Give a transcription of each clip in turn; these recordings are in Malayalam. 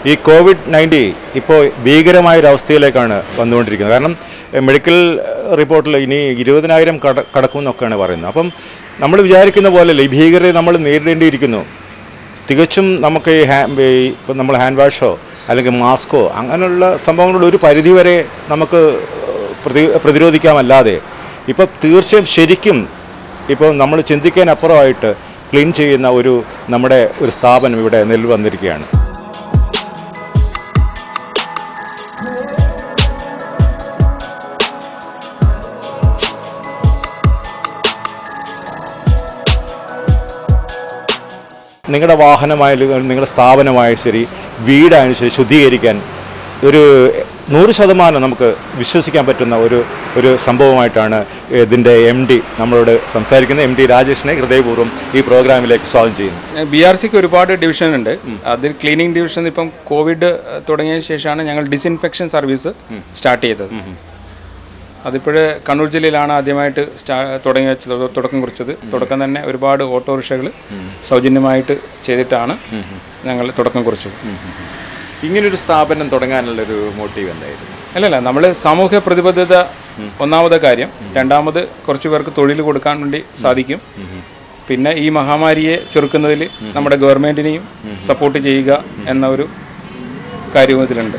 ഈ കോവിഡ് നയൻറ്റീൻ ഇപ്പോൾ ഭീകരമായൊരവസ്ഥയിലേക്കാണ് വന്നുകൊണ്ടിരിക്കുന്നത് കാരണം എഹ്, മെഡിക്കൽ എഹ്, റിപ്പോർട്ടിൽ ഇനി ഇരുപതിനായിരം കട കടക്കുമെന്നൊക്കെയാണ് പറയുന്നത് അപ്പം നമ്മൾ വിചാരിക്കുന്ന പോലെയല്ല ഈ ഭീകരതയെ നമ്മൾ നേരിടേണ്ടിയിരിക്കുന്നു തികച്ചും നമുക്ക് ഈ ഹാ ഈ ഇപ്പം നമ്മൾ ഹാൻഡ് വാഷോ അല്ലെങ്കിൽ മാസ്കോ അങ്ങനെയുള്ള സംഭവങ്ങളുടെ ഒരു പരിധിവരെ നമുക്ക് പ്രതി പ്രതിരോധിക്കാമല്ലാതെ ഇപ്പോൾ തീർച്ചയായും ശരിക്കും ഇപ്പോൾ നമ്മൾ ചിന്തിക്കാനപ്പുറമായിട്ട് ക്ലീൻ ചെയ്യുന്ന ഒരു നമ്മുടെ ഒരു സ്ഥാപനം ഇവിടെ നിലവിൽ വന്നിരിക്കുകയാണ് നിങ്ങളുടെ വാഹനമായാലും നിങ്ങളുടെ സ്ഥാപനമായാലും ശരി വീടായാലും ശരി ശുദ്ധീകരിക്കാൻ ഒരു നൂറ് ശതമാനം നമുക്ക് വിശ്വസിക്കാൻ പറ്റുന്ന ഒരു ഒരു സംഭവമായിട്ടാണ് ഇതിൻ്റെ എം ഡി നമ്മളോട് സംസാരിക്കുന്ന എം ഡി രാജേഷിനെ ഹൃദയപൂർവ്വം ഈ പ്രോഗ്രാമിലേക്ക് സ്വാഗതം ചെയ്യുന്നു ബി ആർ സിക്ക് ഒരുപാട് ഡിവിഷൻ ഉണ്ട് അതിൽ ക്ലീനിങ് ഡിവിഷൻ ഇപ്പം കോവിഡ് തുടങ്ങിയ ശേഷമാണ് ഞങ്ങൾ ഡിസിൻഫെക്ഷൻ സർവീസ് സ്റ്റാർട്ട് ചെയ്തത് അതിപ്പോൾ കണ്ണൂർ ജില്ലയിലാണ് ആദ്യമായിട്ട് സ്റ്റാ തുടങ്ങി വെച്ചത് തുടക്കം കുറിച്ചത് തുടക്കം തന്നെ ഒരുപാട് ഓട്ടോറിക്ഷകൾ സൗജന്യമായിട്ട് ചെയ്തിട്ടാണ് ഞങ്ങൾ തുടക്കം കുറിച്ചത് ഇങ്ങനൊരു സ്ഥാപനം തുടങ്ങാനുള്ളൊരു മോട്ടീവ് എന്തായിരുന്നു അല്ലല്ല നമ്മൾ സാമൂഹ്യ പ്രതിബദ്ധത ഒന്നാമത്തെ കാര്യം രണ്ടാമത് കുറച്ച് പേർക്ക് തൊഴിൽ കൊടുക്കാൻ വേണ്ടി സാധിക്കും പിന്നെ ഈ മഹാമാരിയെ ചെറുക്കുന്നതിൽ നമ്മുടെ ഗവൺമെൻറ്റിനെയും സപ്പോർട്ട് ചെയ്യുക എന്ന ഒരു കാര്യവും ഇതിലുണ്ട്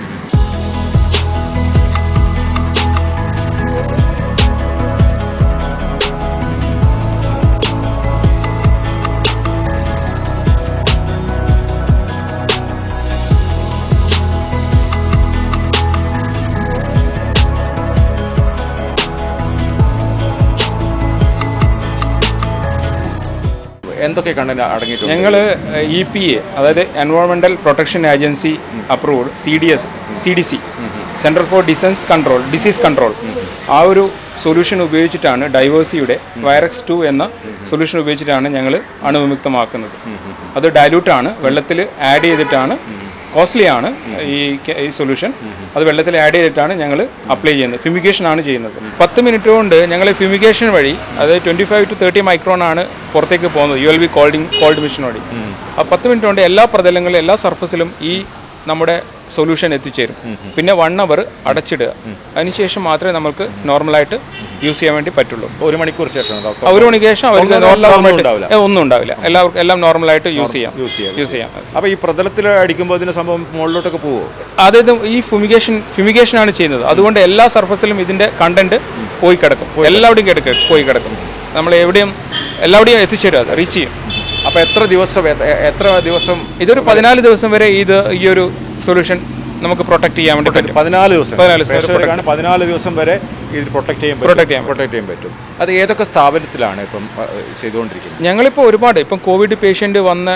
എന്തൊക്കെ കണ്ടന്റ് അടങ്ങിയിട്ടുണ്ട് ഞങ്ങൾ ഇ പി എ അതായത് environmental protection agency approved C D S C D C centre for diseases control disease control ആ ഒരു സൊല്യൂഷൻ ഉപയോഗിച്ചിട്ടാണ് ഡൈവേഴ്സിയുടെ വൈറക്സ് ടു എന്ന സൊല്യൂഷൻ ഉപയോഗിച്ചിട്ടാണ് ഞങ്ങൾ അണുവിമുക്തമാക്കുന്നത് അത് ഡയലൂട്ടാണ് വെള്ളത്തിൽ ആഡ് ചെയ്തിട്ടാണ് കോസ്റ്റ്ലി ആണ് ഈ കെ- ഈ സൊല്യൂഷൻ അത് വെള്ളത്തിൽ ആഡ് ചെയ്തിട്ടാണ് ഞങ്ങൾ അപ്ലൈ ചെയ്യുന്നത് ഫിമിഗേഷൻ ആണ് ചെയ്യുന്നത് പത്ത് മിനിറ്റ് കൊണ്ട് ഞങ്ങൾ ഫിമിഗേഷൻ വഴി അതായത് twenty five to thirty micron ആണ് പുറത്തേക്ക് പോകുന്നത് യു എൽ ബി കോൾഡിങ് കോൾഡ് മെഷീൻ വഴി ആ പത്ത് മിനിറ്റ് കൊണ്ട് എല്ലാ പ്രതലങ്ങളിലും എല്ലാ സർഫസിലും ഈ നമ്മുടെ സൊല്യൂഷൻ എത്തിച്ചേരും പിന്നെ വൺ അവർ അടച്ചിടുക അതിനുശേഷം മാത്രമേ നമുക്ക് നോർമലായിട്ട് യൂസ് ചെയ്യാൻ വേണ്ടി പറ്റുള്ളൂ ഒരു മണിക്കൂർ ശേഷം ആ ഒരു മണിക്ക് ശേഷം അവർക്ക് ഒന്നും നോർമലായിട്ട് ഉണ്ടാവില്ല. ഏ, ഒന്നും ഉണ്ടാവില്ല എല്ലാവർക്കും എല്ലാം നോർമലായിട്ട് യൂസ് ചെയ്യാം യൂസ് ചെയ്യാം യൂസ് ചെയ്യാം അപ്പോൾ ഈ പ്രതലത്തിൽ അടിക്കുമ്പോൾ ഇതിന് സംഭവം മുകളിലോട്ടൊക്കെ പോവോ അതായത് ഈ ഫുമിഗേഷൻ ഫിമിഗേഷൻ ആണ് ചെയ്യുന്നത് അതുകൊണ്ട് എല്ലാ സർഫസിലും ഇതിന്റെ കണ്ടന്റ് പോയി കിടക്കും എല്ലാവിടെയും കിടക്കും പോയി കിടക്കും നമ്മൾ എവിടെയും എല്ലാവിടെയും എത്തിച്ചേരും അത് റീച്ച് ചെയ്യും അപ്പോൾ എത്ര ദിവസം എ- എത്ര ദിവസം ഇതൊരു പതിനാല് ദിവസം വരെ ഇത് ഈ ഒരു സൊല്യൂഷൻ നമുക്ക് പ്രൊട്ടക്ട് ചെയ്യാൻ വേണ്ടി പറ്റും പതിനാല് ദിവസം പതിനാല് ദിവസം വരെ പ്രേക്ഷകർക്കാണ് പതിനാല് ദിവസം വരെ ഇത് പ്രൊട്ടക്ട് ചെയ്യാൻ Protect ചെയ്യാൻ പ്രൊട്ടക്ട് ചെയ്യാൻ പറ്റും അത് ഏതൊക്കെ സ്ഥാപനത്തിലാണ് ഇപ്പം അഹ്, ചെയ്തുകൊണ്ടിരിക്കുന്നത് ഞങ്ങളിപ്പോൾ ഒരുപാട് ഇപ്പം കോവിഡ് പേഷ്യൻ്റ് വന്ന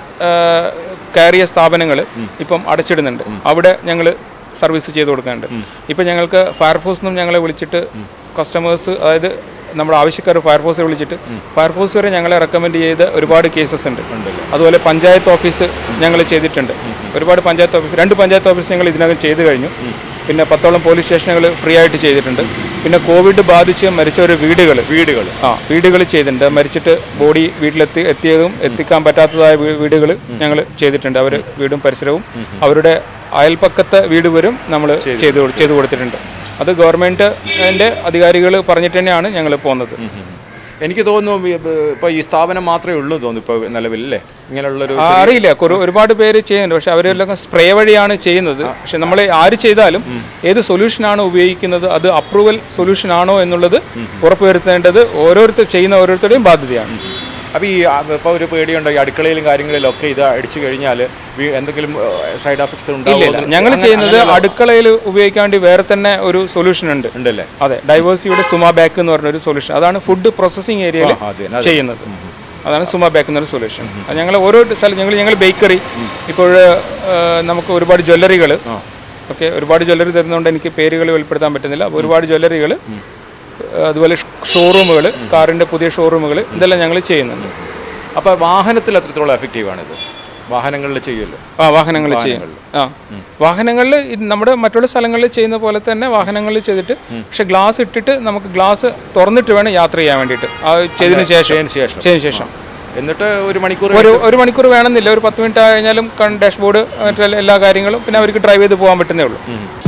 കയറിയ സ്ഥാപനങ്ങൾ ഇപ്പം അടച്ചിടുന്നുണ്ട് അവിടെ ഞങ്ങൾ സർവീസ് ചെയ്ത് കൊടുക്കുന്നുണ്ട് ഇപ്പം ഞങ്ങൾക്ക് ഫയർഫോഴ്സ് നിന്നും ഞങ്ങളെ വിളിച്ചിട്ട് കസ്റ്റമേഴ്സ് അതായത് നമ്മുടെ ആവശ്യക്കാർ ഫയർഫോഴ്സെ വിളിച്ചിട്ട് ഫയർഫോഴ്സ് വരെ ഞങ്ങളെ റെക്കമെൻഡ് ചെയ്ത ഒരുപാട് കേസസ് ഉണ്ട് അതുപോലെ പഞ്ചായത്ത് ഓഫീസ് ഞങ്ങൾ ചെയ്തിട്ടുണ്ട് ഒരുപാട് പഞ്ചായത്ത് ഓഫീസ് രണ്ട് പഞ്ചായത്ത് ഓഫീസ് ഞങ്ങൾ ഇതിനകം ചെയ്തു കഴിഞ്ഞു പിന്നെ പത്തോളം പോലീസ് സ്റ്റേഷനുകൾ ഫ്രീ ആയിട്ട് ചെയ്തിട്ടുണ്ട് പിന്നെ കോവിഡ് ബാധിച്ച് മരിച്ച ഒരു വീടുകൾ വീടുകൾ ആ വീടുകൾ ചെയ്തിട്ടുണ്ട് മരിച്ചിട്ട് ബോഡി വീട്ടിലെത്തി എത്തിയതും എത്തിക്കാൻ പറ്റാത്തതായ വീടുകൾ ഞങ്ങൾ ചെയ്തിട്ടുണ്ട് അവർ വീടും പരിസരവും അവരുടെ അയൽപ്പക്കത്തെ വീട് വരും നമ്മൾ ചെയ്ത് കൊടു- ചെയ്തു കൊടുത്തിട്ടുണ്ട് അത് ഗവൺമെൻറ്റിൻ്റെ അധികാരികൾ പറഞ്ഞിട്ട് തന്നെയാണ് ഞങ്ങൾ പോകുന്നത് എനിക്ക് തോന്നുന്നു ഇപ്പോൾ ഈ സ്ഥാപനം മാത്രമേ ഉള്ളൂ തോന്നുന്നു ഇപ്പോൾ നിലവിൽ അല്ലേ ഇങ്ങനെയുള്ളൊരു ആ, അറിയില്ല കുറു ഒരുപാട് പേര് ചെയ്യുന്നുണ്ട് പക്ഷെ അവരെല്ലാം സ്പ്രേ വഴിയാണ് ചെയ്യുന്നത് പക്ഷെ നമ്മൾ ആര് ചെയ്താലും ഏത് സൊല്യൂഷനാണ് ഉപയോഗിക്കുന്നത് അത് അപ്രൂവൽ സൊല്യൂഷൻ ആണോ എന്നുള്ളത് ഉറപ്പുവരുത്തേണ്ടത് ഓരോരുത്തർ ചെയ്യുന്ന ഓരോരുത്തരുടെയും ബാധ്യതയാണ് അപ്പോൾ ഈ ഇപ്പോൾ ഒരു പേടിയുണ്ടോ ഈ അടുക്കളയിലും കാര്യങ്ങളിലും ഒക്കെ ഇത് അടിച്ചു കഴിഞ്ഞാൽ എന്തെങ്കിലും സൈഡ് എഫക്ട്സ് ഇല്ല ഉണ്ടാവുമോ ഇല്ല ഞങ്ങൾ ചെയ്യുന്നത് അടുക്കളയിൽ ഉപയോഗിക്കാൻ വേണ്ടി വേറെ തന്നെ ഒരു സൊല്യൂഷൻ ഉണ്ട് ഉണ്ടല്ലേ അതെ ഡൈവേഴ്സിയുടെ സുമ ബാക്ക് എന്ന് പറഞ്ഞ ഒരു സൊല്യൂഷൻ അതാണ് ഫുഡ് പ്രോസസ്സിംഗ് ഏരിയയിൽ ആ, അതെ, അതെ. ചെയ്യുന്നത് അതാണ് സുമ ബാക്ക് എന്നൊരു സൊല്യൂഷൻ അത് ഞങ്ങൾ ഓരോ സ്ഥലം ഞങ്ങൾ ഞങ്ങൾ ബേക്കറി ഇപ്പോൾ നമുക്ക് ഒരുപാട് ജ്വല്ലറികൾ ഓക്കെ ഒരുപാട് ജ്വല്ലറി തരുന്നതുകൊണ്ട് എനിക്ക് പേരുകൾ വെളിപ്പെടുത്താൻ പറ്റുന്നില്ല അപ്പോൾ ഒരുപാട് ജ്വല്ലറികൾ അതുപോലെ ഷോറൂമുകൾ കാറിൻ്റെ പുതിയ ഷോറൂമുകൾ ഇതെല്ലാം ഞങ്ങൾ ചെയ്യുന്നുണ്ട് അപ്പോൾ വാഹനത്തിൽ എത്രത്തോളം എഫക്റ്റീവ് ആണിത് വാഹനങ്ങളിൽ ചെയ്യുമല്ലോ ആ വാഹനങ്ങൾ ചെയ്യും ആ വാഹനങ്ങളിൽ നമ്മുടെ മറ്റുള്ള സ്ഥലങ്ങളിൽ ചെയ്യുന്ന പോലെ തന്നെ വാഹനങ്ങളിൽ ചെയ്തിട്ട് പക്ഷെ ഗ്ലാസ് ഇട്ടിട്ട് നമുക്ക് ഗ്ലാസ് തുറന്നിട്ട് വേണം യാത്ര ചെയ്യാൻ വേണ്ടിയിട്ട് ആ ചെയ്തതിന് ശേഷം ചെയ്തതിന് ശേഷം ചെയ്തതിന് ശേഷം എന്നിട്ട് ഒരു മണിക്കൂർ ഒരു ഒരു മണിക്കൂർ വേണമെന്നില്ല ഒരു പത്ത് മിനിറ്റ് കഴിഞ്ഞാലും ഡാഷ്ബോർഡ് മറ്റേ എല്ലാ കാര്യങ്ങളും പിന്നെ അവർക്ക് ഡ്രൈവ് ചെയ്ത് പോകാൻ പറ്റുന്നേ ഉള്ളൂ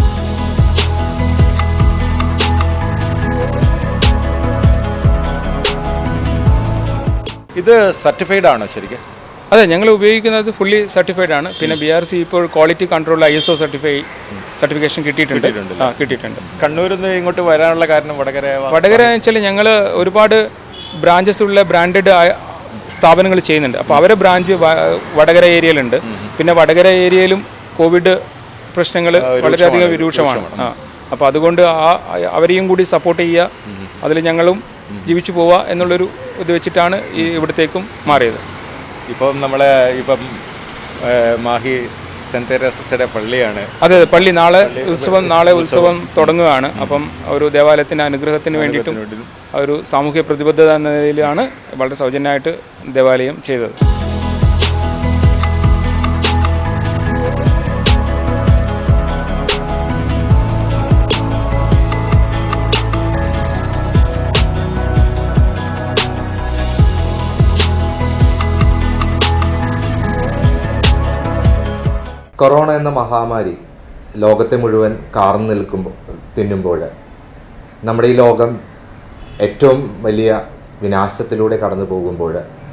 ഇത് സർട്ടിഫൈഡ് ആണോ ശരിക്കും അതെ ഞങ്ങൾ ഉപയോഗിക്കുന്നത് ഫുള്ളി സർട്ടിഫൈഡ് ആണ് പിന്നെ ബി ആർ സി ഇപ്പോൾ quality control I S O certify certification കിട്ടിയിട്ടുണ്ട് ആ കിട്ടിയിട്ടുണ്ട് കണ്ണൂരിൽ നിന്ന് ഇങ്ങോട്ട് വരാനുള്ള കാരണം വടകര വടകര എന്ന് വെച്ചാൽ ഞങ്ങൾ ഒരുപാട് ബ്രാഞ്ചസ് ഉള്ള ബ്രാൻഡഡ് സ്ഥാപനങ്ങൾ ചെയ്യുന്നുണ്ട് അപ്പോൾ അവരെ ബ്രാഞ്ച് വടകര ഏരിയയിലുണ്ട് പിന്നെ വടകര ഏരിയയിലും കോവിഡ് പ്രശ്നങ്ങൾ വളരെയധികം രൂക്ഷമാണ് ആ അപ്പോൾ അതുകൊണ്ട് ആ അവരെയും കൂടി സപ്പോർട്ട് ചെയ്യുക അതിൽ ഞങ്ങളും ജീവിച്ചു പോവുക എന്നുള്ളൊരു ഇത് വെച്ചിട്ടാണ് ഈ ഇവിടത്തേക്കും മാറിയത് ഇപ്പം നമ്മളെ ഇപ്പം ഏ, മാഹി സെൻറ്റ് തെരേസയുടെ പള്ളിയാണ് അതെ അതെ പള്ളി നാളെ ഉത്സവം നാളെ ഉത്സവം തുടങ്ങുകയാണ് അപ്പം ഒരു ദേവാലയത്തിൻ്റെ അനുഗ്രഹത്തിന് വേണ്ടിയിട്ടും ആ ഒരു സാമൂഹ്യ പ്രതിബദ്ധത എന്ന നിലയിലാണ് വളരെ സൗജന്യമായിട്ട് ദേവാലയം ചെയ്തത് കൊറോണ എന്ന മഹാമാരി ലോകത്തെ മുഴുവൻ കാർന്നു നിൽക്കുമ്പോൾ തിന്നുമ്പോൾ നമ്മുടെ ഈ ലോകം ഏറ്റവും വലിയ വിനാശത്തിലൂടെ കടന്നു പോകുമ്പോൾ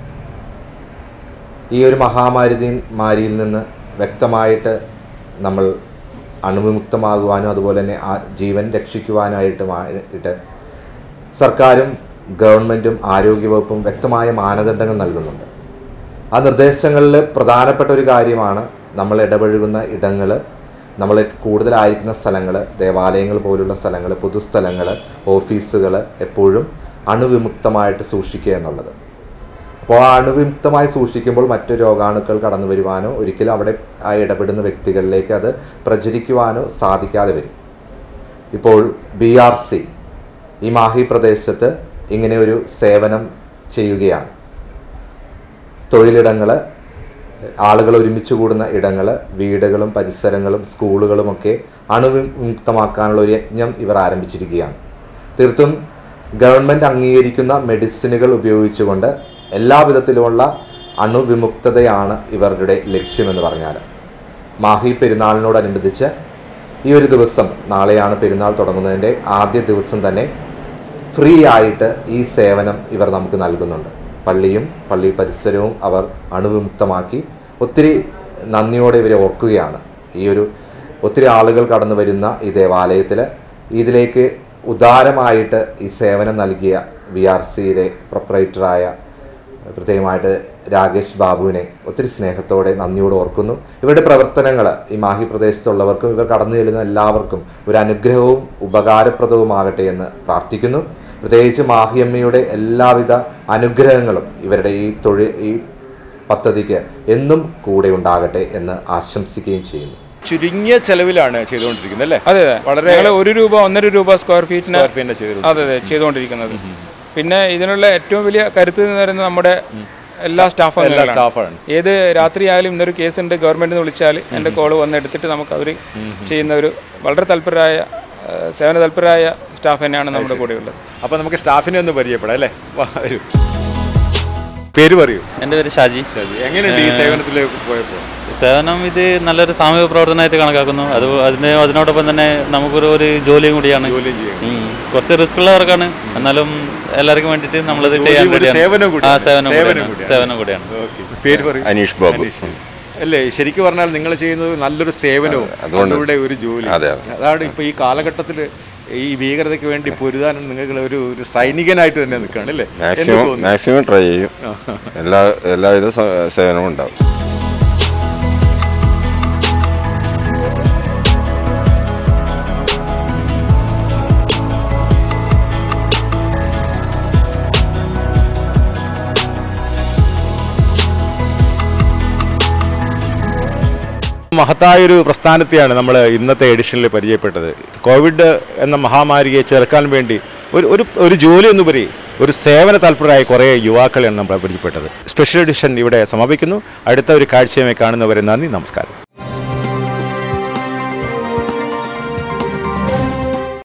ഈ ഒരു മഹാമാരി മാരിയിൽ നിന്ന് വ്യക്തമായിട്ട് നമ്മൾ അണുവിമുക്തമാകുവാനും അതുപോലെ തന്നെ ആ ജീവൻ രക്ഷിക്കുവാനായിട്ടുമായിട്ട് സർക്കാരും ഗവൺമെൻറ്റും ആരോഗ്യവകുപ്പും വ്യക്തമായ മാനദണ്ഡങ്ങൾ നൽകുന്നുണ്ട് ആ നിർദ്ദേശങ്ങളിൽ പ്രധാനപ്പെട്ട ഒരു കാര്യമാണ് നമ്മൾ ഇടപഴകുന്ന ഇടങ്ങൾ നമ്മൾ കൂടുതലായിരിക്കുന്ന സ്ഥലങ്ങൾ ദേവാലയങ്ങൾ പോലുള്ള സ്ഥലങ്ങൾ പൊതുസ്ഥലങ്ങൾ ഓഫീസുകൾ എപ്പോഴും അണുവിമുക്തമായിട്ട് സൂക്ഷിക്കുക എന്നുള്ളത് അപ്പോൾ ആ അണുവിമുക്തമായി സൂക്ഷിക്കുമ്പോൾ മറ്റു രോഗാണുക്കൾ കടന്നു വരുവാനോ ഒരിക്കലും അവിടെ ആ ഇടപെടുന്ന വ്യക്തികളിലേക്ക് അത് പ്രചരിക്കുവാനോ സാധിക്കാതെ വരും ഇപ്പോൾ ബി ആർ സി ഈ മാഹി പ്രദേശത്ത് ഇങ്ങനെ ഒരു സേവനം ചെയ്യുകയാണ് തൊഴിലിടങ്ങൾ ആളുകൾ ഒരുമിച്ച് കൂടുന്ന ഇടങ്ങൾ വീടുകളും പരിസരങ്ങളും സ്കൂളുകളുമൊക്കെ അണുവിമുക്തമാക്കാനുള്ള ഒരു യജ്ഞം ഇവർ ആരംഭിച്ചിരിക്കുകയാണ് തീർത്തും ഗവൺമെൻറ് അംഗീകരിക്കുന്ന മെഡിസിനുകൾ ഉപയോഗിച്ചുകൊണ്ട് എല്ലാവിധത്തിലുമുള്ള അണുവിമുക്തതയാണ് ഇവരുടെ ലക്ഷ്യമെന്ന് പറഞ്ഞാൽ മാഹി പെരുന്നാളിനോടനുബന്ധിച്ച് ഈ ഒരു ദിവസം നാളെയാണ് പെരുന്നാൾ തുടങ്ങുന്നതിൻ്റെ ആദ്യ ദിവസം തന്നെ ഫ്രീ ആയിട്ട് ഈ സേവനം ഇവർ നമുക്ക് നൽകുന്നുണ്ട് പള്ളിയും പള്ളി പരിസരവും അവർ അണുവിമുക്തമാക്കി ഒത്തിരി നന്ദിയോടെ ഇവരെ ഓർക്കുകയാണ് ഈ ഒരു ഒത്തിരി ആളുകൾ കടന്നു വരുന്ന ഈ ദേവാലയത്തിൽ ഇതിലേക്ക് ഉദാരമായിട്ട് ഈ സേവനം നൽകിയ ബി ആർ സിയിലെ പ്രൊപ്പറേറ്ററായ പ്രത്യേകമായിട്ട് രാകേഷ് ബാബുവിനെ ഒത്തിരി സ്നേഹത്തോടെ നന്ദിയോടെ ഓർക്കുന്നു ഇവരുടെ പ്രവർത്തനങ്ങൾ ഈ മാഹി പ്രദേശത്തുള്ളവർക്കും ഇവർ കടന്നു ചെല്ലുന്ന എല്ലാവർക്കും ഒരു അനുഗ്രഹവും ഉപകാരപ്രദവുമാകട്ടെ എന്ന് പ്രാർത്ഥിക്കുന്നു പ്രത്യേകിച്ച് മാഹിയമ്മയുടെ എല്ലാവിധ അനുഗ്രഹങ്ങളും ഇവരുടെ ഈ തൊഴിൽ ഈ പദ്ധതിക്ക് എന്നും കൂടെ ഉണ്ടാകട്ടെ എന്ന് ആശംസിക്കുകയും ചെയ്യുന്നു ചുരുങ്ങിയ ചെലവിലാണ് ചെയ്തുകൊണ്ടിരിക്കുന്നത് അല്ലേ അതെ അതെ വളരെ ഞങ്ങൾ ഒരു രൂപ ഒന്നര രൂപ സ്ക്വയർ ഫീറ്റിന് സ്ക്വയർ ഫീറ്റിന്റെ ചെയ്തിരുന്നു അതെ അതെ ചെയ്തുകൊണ്ടിരിക്കുന്നത് പിന്നെ ഇതിനുള്ള ഏറ്റവും വലിയ കരുത്ത് എന്ന് പറയുന്നത് നമ്മുടെ എല്ലാ സ്റ്റാഫ് എല്ലാ അംഗങ്ങളാണ് സ്റ്റാഫാണ് ഏത് രാത്രി ആയാലും ഇന്നൊരു കേസ് ഉണ്ട് ഗവൺമെന്റിൽ നിന്ന് വിളിച്ചാൽ എൻ്റെ കോള് വന്ന് എടുത്തിട്ട് നമുക്ക് അവർ ചെയ്യുന്ന ഒരു വളരെ തൽപരരായ ആ, സേവന തൽപരരായ സ്റ്റാഫ് തന്നെയാണ് നമ്മുടെ കൂടെ ഉള്ളത് അപ്പോൾ നമുക്ക് സ്റ്റാഫിനെ ഒന്ന് പരിചയപ്പെടാം അല്ലേ വാ, വരൂ പേര് പറയൂ എൻ്റെ പേര് ഷാജി ശരി എങ്ങനെയുണ്ട് ഈ സേവനത്തിലേക്ക് പോയപ്പോൾ സേവനം ഇത് നല്ലൊരു സാമൂഹിക പ്രവർത്തനമായിട്ട് കണക്കാക്കുന്നു അത് അതിന് അതിനോടൊപ്പം തന്നെ നമുക്കൊരു ഒരു ജോലിയും കൂടിയാണ് ജോലിയും ചെയ്യും ഉം. കുറച്ച് റിസ്ക് ഉള്ളവർക്കാണ് എന്നാലും എല്ലാവർക്കും വേണ്ടിയിട്ട് നമ്മളത് ചെയ്യാൻ ഒരു ready ആണ്. സേവനം ആ കൂടിയാണ്. സേവനം സേവനം കൂടിയാണ് കൂടിയാണ്. സേവനം കൂടിയാണ് ഓക്കെ പേര് പറയൂ അനീഷ് ബാബു അല്ലേ ശരിക്കും പറഞ്ഞാൽ നിങ്ങൾ ചെയ്യുന്നത് നല്ലൊരു സേവനവും അതുകൊണ്ട് അതിലൂടെ ഒരു ജോലി അതെ, അതെ. അതാണ് ഇപ്പോൾ ഈ കാലഘട്ടത്തിൽ ഈ ഭീകരതയ്ക്ക് വേണ്ടി പൊരുതാൻ നിങ്ങൾ ഒരു ഒരു സൈനികനായിട്ട് തന്നെ നിൽക്കുകയാണ് അല്ലേ എന്ന് മാക്സിമം തോന്നുന്നു മാക്സിമം ട്രൈ ചെയ്യും എല്ലാ എല്ലാവിധ സ- സേവനവും ഉണ്ടാവും മഹത്തായൊരു പ്രസ്ഥാനത്തെയാണ് നമ്മൾ ഇന്നത്തെ എഡിഷനിൽ പരിചയപ്പെട്ടത് കോവിഡ് എന്ന മഹാമാരിയെ ചെറുക്കാൻ വേണ്ടി ഒരു ഒരു ഒരു ജോലി എന്നുപരി ഒരു സേവന താല്പര്യമായ കുറേ യുവാക്കളെയാണ് നമ്മൾ പരിചയപ്പെട്ടത് സ്പെഷ്യൽ എഡിഷൻ ഇവിടെ സമാപിക്കുന്നു അടുത്ത ഒരു കാഴ്ചയുമായി കാണുന്നവരെ നന്ദി നമസ്കാരം